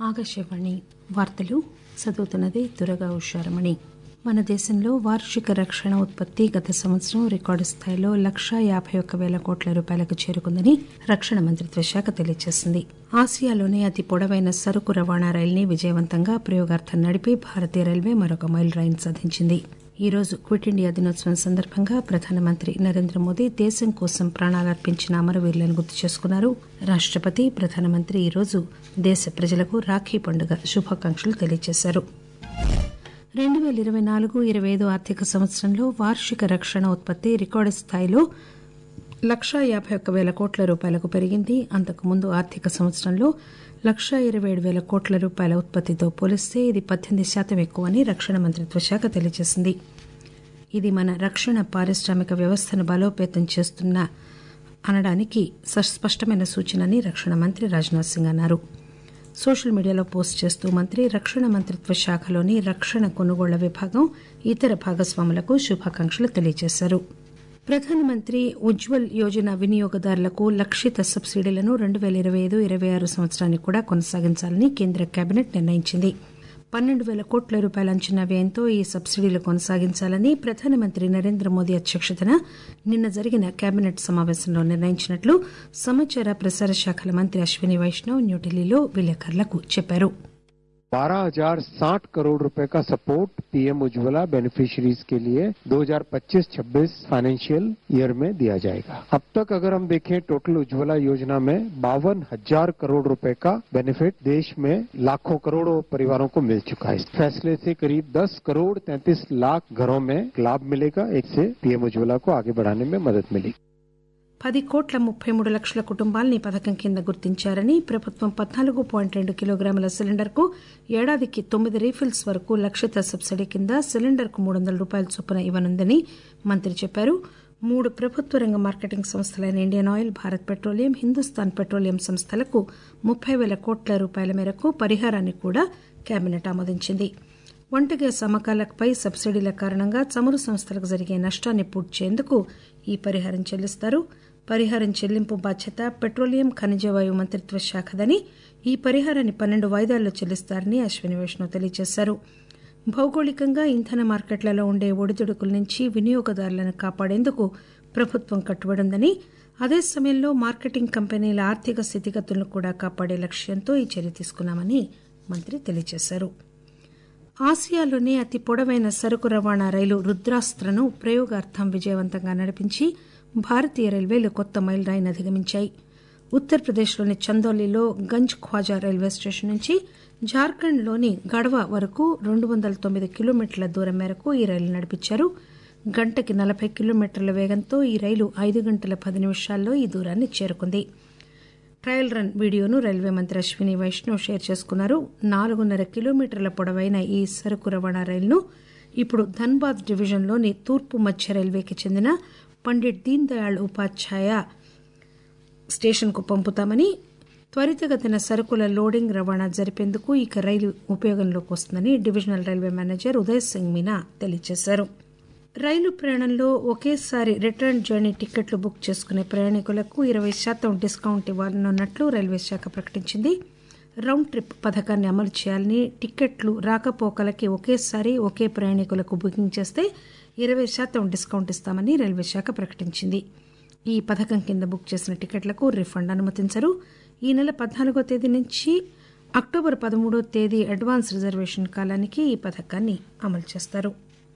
ఆకాశవాణి వార్తలు చదువుతున్నది దురగా ఉషారమణి మన దేశంలో వార్షిక రక్షణ ఉత్పత్తి గత సంవత్సరం రికార్డు స్థాయిలో లక్షా యాబై ఒక్క పేల కోట్ల రూపాయలకు చేరుకుందని రక్షణ మంత్రిత్వ శాఖ తెలియజేసింది ఆసియాలోనే అతి పొడవైన సరుకు రవాణా రైలుని విజయవంతంగా ప్రయోగార్థం నడిపి భారతీయ రైల్వే మరొక మైలు రాయిని సాధించింది ఈ రోజు క్విట్ ఇండియా దినోత్సవం సందర్భంగా ప్రధానమంత్రి నరేంద్ర మోదీ దేశం కోసం ప్రాణాలర్పించిన అమరవీరులను గుర్తు చేసుకున్నారు రాష్టపతి ప్రధానమంత్రి ఈ రోజు దేశ ప్రజలకు రాఖీ పండుగ శుభాకాంక్షలు తెలియజేశారు రెండు పేల ఇరవై నాలుగు ఇరవై ఐదు ఆర్థిక సంవత్సరంలో వార్షిక రక్షణ ఉత్పత్తి రికార్డు స్థాయిలో లక్షా యాబై ఒక్క పేల కోట్ల రూపాయలకు పెరిగింది అంతకు ముందు ఆర్థిక సంవత్సరంలో లక్షా ఇరవై ఏడు పేల కోట్ల రూపాయల ఉత్పత్తితో పోలిస్తే ఇది పద్దెనిమిది శాతం ఎక్కువని రక్షణ మంత్రిత్వ శాఖ తెలియజేసింది ఇది మన రక్షణ పారిశ్రామిక వ్యవస్థను బలోపేతం చేస్తున్న అనడానికి స్పష్టమైన సూచనని రక్షణ మంత్రి రాజ్నాథ్ సింగ్ అన్నారు సోషల్ మీడియాలో పోస్ట్ చేస్తూ మంత్రి రక్షణ మంత్రిత్వ శాఖలోని రక్షణ కొనుగోళ్ల విభాగం ఇతర భాగస్వాములకు శుభాకాంక్షలు తెలియజేశారు ప్రధానమంత్రి ఉజ్వల్ యోజన వినియోగదారులకు లక్షిత సబ్సిడీలను రెండు పేల ఇరవై ఐదు ఇరవై ఆరు సంవత్సరానికి కూడా కొనసాగించాలని కేంద్ర కేబినెట్ నిర్ణయించింది పన్నెండు పేల కోట్ల రూపాయల అంచనా వ్యయంతో ఈ సబ్సిడీలు కొనసాగించాలని ప్రధానమంత్రి నరేంద్ర మోదీ అధ్యక్షతన నిన్న జరిగిన కేబినెట్ సమావేశంలో నిర్ణయించినట్లు సమాచార ప్రసార శాఖల మంత్రి అశ్విని వైష్ణవ్ న్యూఢిల్లీలో విలేకరులకు చెప్పారు बारह हजार साठ करोड़ रुपए का सपोर्ट पीएम उज्ज्वला बेनिफिशियरीज के लिए 2025-26 फाइनेंशियल ईयर में दिया जाएगा अब तक अगर हम देखें टोटल उज्ज्वला योजना में बावन हजार करोड़ रुपए का बेनिफिट देश में लाखों करोड़ों परिवारों को मिल चुका है इस फैसले से करीब 10 करोड़ 33 लाख घरों में लाभ मिलेगा एक से पीएम उज्ज्वला को आगे बढ़ाने में मदद मिलेगी పది కోట్ల ముప్పై మూడు లక్షల కుటుంబాలను ఈ పథకం కింద గుర్తించారని ప్రభుత్వం పద్నాలుగు పాయింట్ రెండు కిలోగ్రాముల సిలిండర్కు ఏడాదికి తొమ్మిది రీఫిల్స్ వరకు లక్షిత సబ్సిడీ కింద సిలిండర్కు మూడు వందల రూపాయల చొప్పున ఇవ్వనుందని మంత్రి చెప్పారు మూడు ప్రభుత్వ రంగ మార్కెటింగ్ సంస్థలైన Indian oil Bharat petroleum Hindustan petroleum సంస్థలకు ముప్పై పేల కోట్ల రూపాయల మేరకు పరిహారాన్ని కూడా కేబినెట్ ఆమోదించింది వంట గ్యాస్ అమ్మకాలపై సబ్సిడీల కారణంగా చమురు సంస్థలకు జరిగే నష్టాన్ని పూడ్చేందుకు ఈ పరిహారం చెల్లిస్తారు పరిహారం చెల్లింపు బాధ్యత పెట్రోలియం ఖనిజ వాయు మంత్రిత్వ శాఖదని ఈ పరిహారాన్ని పన్నెండు వాయిదాల్లో చెల్లిస్తారని అశ్విని వైష్ణవ్ తెలియజేశారు భౌగోళికంగా ఇంధన మార్కెట్లలో ఉండే ఒడిదుడుకుల నుంచి వినియోగదారులను కాపాడేందుకు ప్రభుత్వం కట్టుబడి ఉందని అదే సమయంలో మార్కెటింగ్ కంపెనీల ఆర్థిక స్థితిగతులను కూడా కాపాడే లక్ష్యంతో ఈ చర్య తీసుకున్నామని మంత్రి తెలియజేశారు ఆసియాలోనే అతి పొడవైన సరుకు రవాణా రైలు రుద్రాస్త్రను ప్రయోగార్థం విజయవంతంగా నడిపించి భారతీయ రైల్వేలు కొత్త మైలురాయిని అధిగమించాయి ఉత్తరప్రదేశ్లోని చందౌలీలో గంజ్ ఖ్వాజా రైల్వే స్టేషన్ నుంచి జార్ఖండ్లోని గఢ్వా వరకు రెండు వందల తొమ్మిది కిలోమీటర్ల దూరం మేరకు ఈ రైలు నడిపించారు గంటకి నలభై కిలోమీటర్ల వేగంతో ఈ రైలు ఐదు గంటల పది నిమిషాల్లో ఈ దూరాన్ని చేరుకుంది ట్రయల్ రన్ వీడియోను రైల్వే మంత్రి అశ్విని వైష్ణవ్ షేర్ చేసుకున్నారు నాలుగున్నర కిలోమీటర్ల పొడవైన ఈ సరుకు రవాణా రైలును ఇప్పుడు ధన్బాద్ డివిజన్లోని తూర్పు మధ్య రైల్వేకి చెందిన పండిట్ దీన్ దయాళ్ ఉపాధ్యాయ స్టేషన్కు పంపుతామని త్వరితగతిన సరుకుల లోడింగ్ రవాణా జరిపేందుకు ఇక రైలు ఉపయోగంలోకి వస్తుందని divisional railway manager Uday Singh Meena తెలియజేశారు రైలు ప్రయాణంలో ఒకేసారి రిటర్న్ జర్నీ టికెట్లు బుక్ చేసుకునే ప్రయాణికులకు ఇరవై శాతం డిస్కౌంట్ ఇవ్వాలన్నట్లు రైల్వే శాఖ ప్రకటించింది రౌండ్ ట్రిప్ పథకాన్ని అమలు చేయాలని టికెట్లు రాకపోకలకి ఒకేసారి ఒకే ప్రయాణికులకు బుకింగ్ చేస్తే ఇరవై శాతం డిస్కౌంట్ ఇస్తామని రైల్వే శాఖ ప్రకటించింది ఈ పథకం కింద బుక్ చేసిన టికెట్లకు రిఫండ్ అనుమతించరు ఈ నెల పద్నాలుగో తేదీ నుంచి అక్టోబర్ పదమూడో తేదీ అడ్వాన్స్ రిజర్వేషన్ కాలానికి ఈ పథకాన్ని అమలు చేస్తారు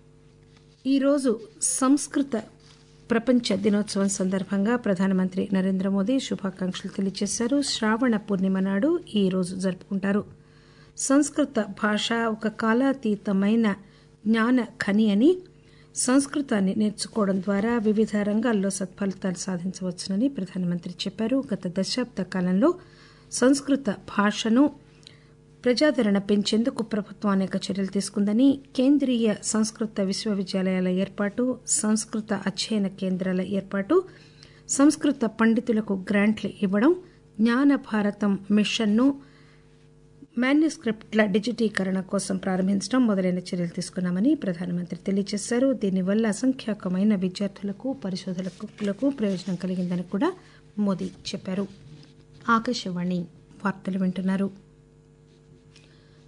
ఈరోజు సంస్కృత ప్రపంచ దినోత్సవం సందర్భంగా ప్రధానమంత్రి నరేంద్ర మోదీ శుభాకాంక్షలు తెలియజేశారు శ్రావణ పూర్ణిమ నాడు ఈ రోజు జరుపుకుంటారు సంస్కృత భాష ఒక కాలాతీతమైన జ్ఞాన ఖని అని సంస్కృతాన్ని నేర్చుకోవడం ద్వారా వివిధ రంగాల్లో సత్ఫలితాలు సాధించవచ్చునని ప్రధానమంత్రి చెప్పారు గత దశాబ్ద కాలంలో సంస్కృత భాషను ప్రజాదరణ పెంచేందుకు ప్రభుత్వం అనేక చర్యలు తీసుకుందని కేంద్రీయ సంస్కృత విశ్వవిద్యాలయాల ఏర్పాటు సంస్కృత అధ్యయన కేంద్రాల ఏర్పాటు సంస్కృత పండితులకు గ్రాంట్లు ఇవ్వడం జ్ఞాన భారతం మిషన్ను మాన్యుస్క్రిప్ట్ల డిజిటీకరణ కోసం ప్రారంభించడం మొదలైన చర్యలు తీసుకున్నామని ప్రధానమంత్రి తెలియజేశారు దీనివల్ల అసంఖ్యాకమైన విద్యార్థులకు పరిశోధకులకు ప్రయోజనం కలిగిందని కూడా మోదీ చెప్పారు ఆకాశవాణి వార్తలు వింటున్నారు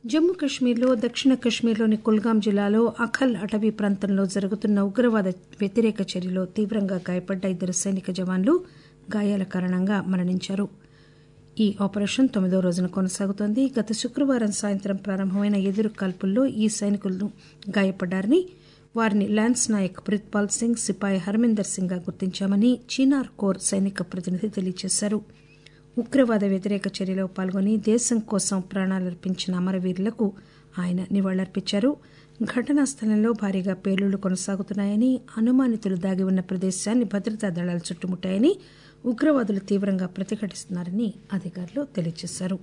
జమ్మూ కశ్మీర్లో దక్షిణ కశ్మీర్లోని కుల్గాం జిల్లాలో అఖల్ అటవీ ప్రాంతంలో జరుగుతున్న ఉగ్రవాద వ్యతిరేక చర్యలో తీవ్రంగా గాయపడ్డ ఇద్దరు సైనిక జవాన్లు గాయాల కారణంగా మరణించారు ఈ ఆపరేషన్ తొమ్మిదో రోజున కొనసాగుతోంది గత శుక్రవారం సాయంత్రం ప్రారంభమైన ఎదురు కాల్పుల్లో ఈ సైనికులు గాయపడ్డారని వారిని లాన్స్ నాయక్ ప్రిత్పాల్ సింగ్ సిపాయి హర్మిందర్ సింగ్ గా గుర్తించామని చీనార్ కోర్ సైనిక ప్రతినిధి తెలియజేశారు ఉగ్రవాద వ్యతిరేక చర్యలో పాల్గొని దేశం కోసం ప్రాణాలర్పించిన అమరవీరులకు ఆయన నివాళులర్పించారు ఘటనా స్థలంలో భారీగా పేలుళ్లు కొనసాగుతున్నాయని అనుమానితులు దాగి ఉన్న ప్రదేశాన్ని భద్రతా దళాలు చుట్టుముట్టాయని ఉగ్రవాదులు తీవ్రంగా ప్రతిఘటిస్తున్నారని అధికారులు తెలియజేశారు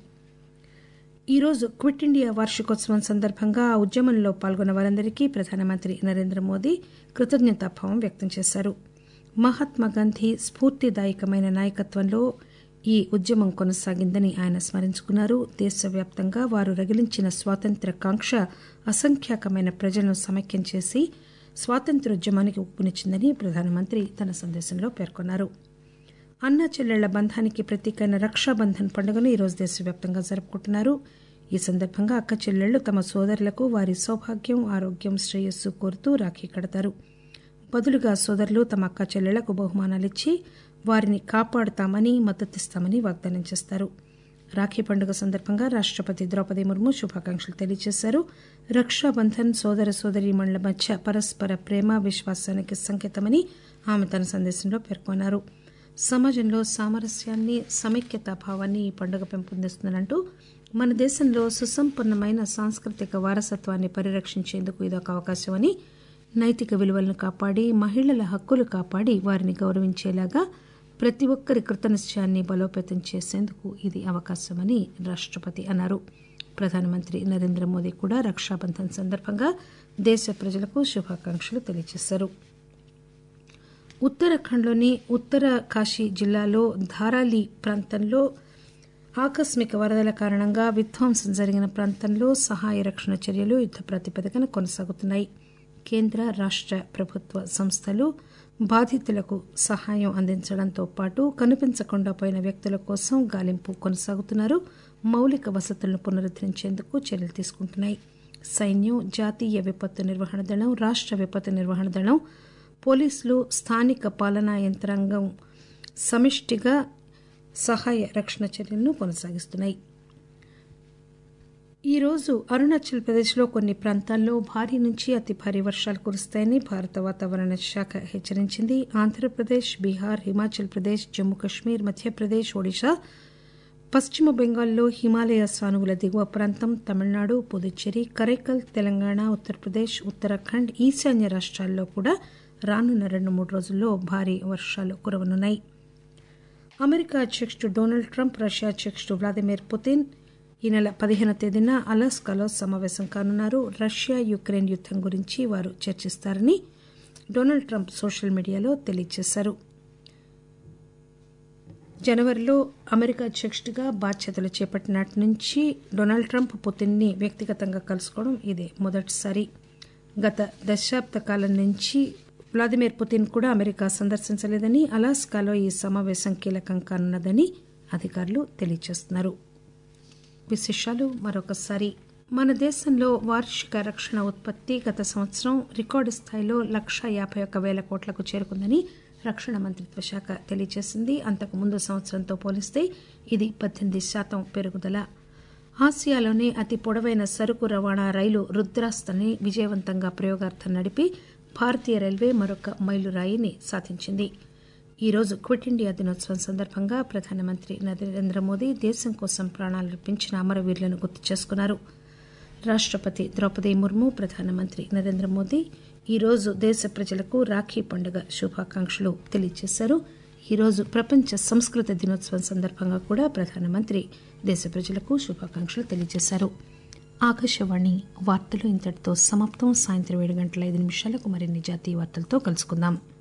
ఈరోజు క్విట్ ఇండియా వార్షికోత్సవం సందర్భంగా ఆ ఉద్యమంలో పాల్గొన్న వారందరికీ ప్రధానమంత్రి నరేంద్ర మోదీ కృతజ్ఞతాభావం వ్యక్తం చేశారు మహాత్మాగాంధీ స్ఫూర్తిదాయకమైన నాయకత్వంలో ఈ ఉద్యమం కొనసాగిందని ఆయన స్మరించుకున్నారు దేశవ్యాప్తంగా వారు రగిలించిన స్వాతంత్ర్య కాంక్ష అసంఖ్యాకమైన ప్రజలను సమైక్యం చేసి స్వాతంత్ర్యోద్యమానికి ఉప్పునిచ్చిందని ప్రధానమంత్రి తన సందేశంలో పేర్కొన్నారు అన్నా చెల్లెళ్ల బంధానికి ప్రతీకైన రక్షాబంధన్ పండుగను ఈరోజు దేశవ్యాప్తంగా జరుపుకుంటున్నారు ఈ సందర్భంగా అక్క చెల్లెళ్లు తమ సోదరులకు వారి సౌభాగ్యం ఆరోగ్యం శ్రేయస్సు కోరుతూ రాఖీ కడతారు బదులుగా సోదరులు తమ అక్క చెల్లెళ్లకు బహుమానాలిచ్చి వారిని కాపాడుతామని మద్దతిస్తామని వాగ్దానం చేస్తారు రాఖీ పండుగ సందర్భంగా రాష్టపతి ద్రౌపది ముర్ము శుభాకాంక్షలు తెలియజేశారు రక్షాబంధన్ సోదర సోదరీమణుల మధ్య పరస్పర ప్రేమ విశ్వాసానికి సంకేతమని ఆమె తన సందేశంలో పేర్కొన్నారు సమాజంలో సామరస్యాన్ని సమైక్యతా భావాన్ని ఈ పండుగ పెంపొందిస్తుందంటూ మన దేశంలో సుసంపన్నమైన సాంస్కృతిక వారసత్వాన్ని పరిరక్షించేందుకు ఇదొక అవకాశమని నైతిక విలువలను కాపాడి మహిళల హక్కులు కాపాడి వారిని గౌరవించేలాగా ప్రతి ఒక్కరి కృతనిశ్చయాన్ని బలోపేతం చేసేందుకు ఇది అవకాశమని రాష్టపతి అన్నారు ప్రధానమంత్రి నరేంద్ర మోదీ కూడా రక్షాబంధన్ సందర్భంగా దేశ ప్రజలకు శుభాకాంక్షలు తెలియజేశారు ఉత్తరాఖండ్లోని ఉత్తర కాశీ జిల్లాలో ధారాలి ప్రాంతంలో ఆకస్మిక వరదల కారణంగా విధ్వంసం జరిగిన ప్రాంతంలో సహాయ రక్షణ చర్యలు యుద్ద ప్రాతిపదికన కొనసాగుతున్నాయి కేంద్ర రాష్ట ప్రభుత్వ సంస్థలు బాధితులకు సహాయం అందించడంతో పాటు కనిపించకుండా పోయిన వ్యక్తుల కోసం గాలింపు కొనసాగుతున్నారు మౌలిక వసతులను పునరుద్దరించేందుకు చర్యలు తీసుకుంటున్నాయి సైన్యం జాతీయ విపత్తు నిర్వహణ దళం రాష్ట విపత్తు నిర్వహణ దళం పోలీసులు స్థానిక పాలనా యంత్రాంగం సమిష్టిగా సహాయ రక్షణ చర్యలను కొనసాగిస్తున్నాయి ఈరోజు అరుణాచల్ ప్రదేశ్లో కొన్ని ప్రాంతాల్లో భారీ నుంచి అతి భారీ వర్షాలు కురుస్తాయని భారత వాతావరణ శాఖ హెచ్చరించింది ఆంధ్రప్రదేశ్ బీహార్ హిమాచల్ ప్రదేశ్ జమ్మూ కశ్మీర్ మధ్యప్రదేశ్ ఒడిశా పశ్చిమ బెంగాల్లో హిమాలయ సానువుల దిగువ ప్రాంతం తమిళనాడు పుదుచ్చేరి కరైకల్ తెలంగాణ ఉత్తరప్రదేశ్ ఉత్తరాఖండ్ ఈశాన్య రాష్ట్రాల్లో కూడా రానున్న రెండు మూడు రోజుల్లో భారీ వర్షాలు కురవనున్నాయి అమెరికా అధ్యక్షుడు డొనాల్డ్ ట్రంప్ రష్యా అధ్యక్షుడు వ్లాదిమిర్ పుతిన్ ఈ నెల పదిహేను తేదీన అలాస్కాలో సమావేశం కానున్నారు రష్యా యుక్రెయిన్ యుద్దం గురించి వారు చర్చిస్తారని డొనాల్డ్ ట్రంప్ సోషల్ మీడియాలో తెలియజేశారు జనవరిలో అమెరికా అధ్యక్షుడిగా బాధ్యతలు చేపట్టినటి నుంచి డొనాల్డ్ ట్రంప్ పుతిన్ని వ్యక్తిగతంగా కలుసుకోవడం ఇదే మొదటిసారి గత దశాబ్ద కాలం నుంచి వ్లాదిమిర్ పుతిన్ కూడా అమెరికా సందర్శించలేదని అలాస్కాలో ఈ సమావేశం కీలకం కానున్నదని అధికారులు తెలియజేస్తున్నారు విశేషాలు మరొకసారి మన దేశంలో వార్షిక రక్షణ ఉత్పత్తి గత సంవత్సరం రికార్డు స్థాయిలో లక్ష యాభై ఒక్క వేల కోట్లకు చేరుకుందని రక్షణ మంత్రిత్వ శాఖ తెలియజేసింది అంతకు ముందు సంవత్సరంతో పోలిస్తే ఇది పద్దెనిమిది శాతం పెరుగుదల ఆసియాలోనే అతి పొడవైన సరుకు రవాణా రైలు రుద్రాస్తని విజయవంతంగా ప్రయోగార్థం నడిపి భారతీయ రైల్వే మరొక మైలురాయిని సాధించింది ఈరోజు క్విట్ ఇండియా దినోత్సవం సందర్భంగా ప్రధానమంత్రి నరేంద్ర మోదీ దేశం కోసం ప్రాణాలర్పించిన అమరవీరులను గుర్తు చేసుకున్నారు రాష్టపతి ద్రౌపది ముర్ము ప్రధానమంత్రి నరేంద్ర మోదీ ఈరోజు దేశ ప్రజలకు రాఖీ పండుగ శుభాకాంక్షలు తెలియజేశారు ఈరోజు ప్రపంచ సంస్కృత దినోత్సవం సందర్భంగా కూడా ప్రధానమంత్రి దేశ ప్రజలకు శుభాకాంక్షలు తెలియజేశారు ఆకాశవాణి వార్తలు ఇంతటితో సమాప్తం సాయంత్రం ఏడు గంటల ఐదు నిమిషాలకు మరిన్ని జాతీయ వార్తలతో కలుసుకుందాం